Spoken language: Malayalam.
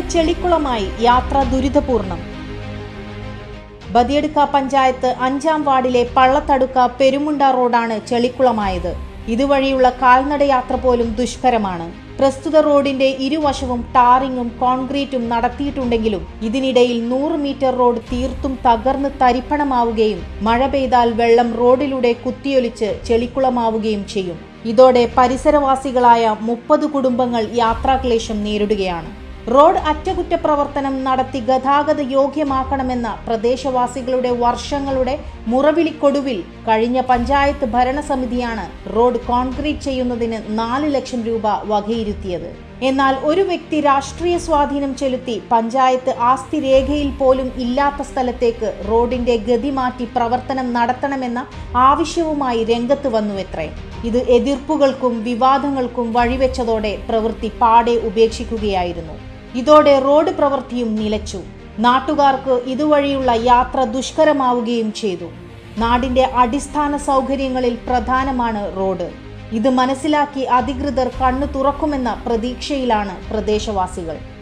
ചെളിക്കുളമായി യാത്ര ദുരിതപൂർണം ബദിയടുക്ക പഞ്ചായത്ത് അഞ്ചാം വാർഡിലെ പള്ളത്തടുക്ക പെരുമുണ്ട റോഡാണ് ചെളിക്കുളമായത് ഇതുവഴിയുള്ള കാൽനടയാത്ര പോലും ദുഷ്കരമാണ് പ്രസ്തുത റോഡിന്റെ ഇരുവശവും ടാറിങ്ങും കോൺക്രീറ്റും നടത്തിയിട്ടുണ്ടെങ്കിലും ഇതിനിടയിൽ നൂറ് മീറ്റർ റോഡ് തീർത്തും തകർന്ന് തരിപ്പണമാവുകയും മഴ പെയ്താൽ വെള്ളം റോഡിലൂടെ കുത്തിയൊലിച്ച് ചെളിക്കുളമാവുകയും ചെയ്യും ഇതോടെ പരിസരവാസികളായ മുപ്പത് കുടുംബങ്ങൾ യാത്രാക്ലേശം നേരിടുകയാണ് റോഡ് അറ്റകുറ്റപ്രവർത്തനം നടത്തി ഗതാഗത യോഗ്യമാക്കണമെന്ന പ്രദേശവാസികളുടെ വർഷങ്ങളുടെ മുറവിളിക്കൊടുവിൽ കഴിഞ്ഞ പഞ്ചായത്ത് ഭരണസമിതിയാണ് റോഡ് കോൺക്രീറ്റ് ചെയ്യുന്നതിന് നാല് ലക്ഷം രൂപ വകയിരുത്തിയത് എന്നാൽ ഒരു വ്യക്തി രാഷ്ട്രീയ സ്വാധീനം ചെലുത്തി പഞ്ചായത്ത് ആസ്തി രേഖയിൽ പോലും ഇല്ലാത്ത സ്ഥലത്തേക്ക് റോഡിന്റെ ഗതി മാറ്റി പ്രവർത്തനം നടത്തണമെന്ന ആവശ്യവുമായി രംഗത്ത് വന്നുവെത്രേ ഇത് എതിർപ്പുകൾക്കും വിവാദങ്ങൾക്കും വഴിവെച്ചതോടെ പ്രവൃത്തി പാടെ ഉപേക്ഷിക്കുകയായിരുന്നു ഇതോടെ റോഡ് പ്രവൃത്തിയും നിലച്ചു നാട്ടുകാർക്ക് ഇതുവഴിയുള്ള യാത്ര ദുഷ്കരമാവുകയും ചെയ്തു നാടിന്റെ അടിസ്ഥാന സൗകര്യങ്ങളിൽ പ്രധാനമാണ് റോഡ് ഇത് മനസ്സിലാക്കി അധികൃതർ കണ്ണു തുറക്കുമെന്ന പ്രതീക്ഷയിലാണ് പ്രദേശവാസികൾ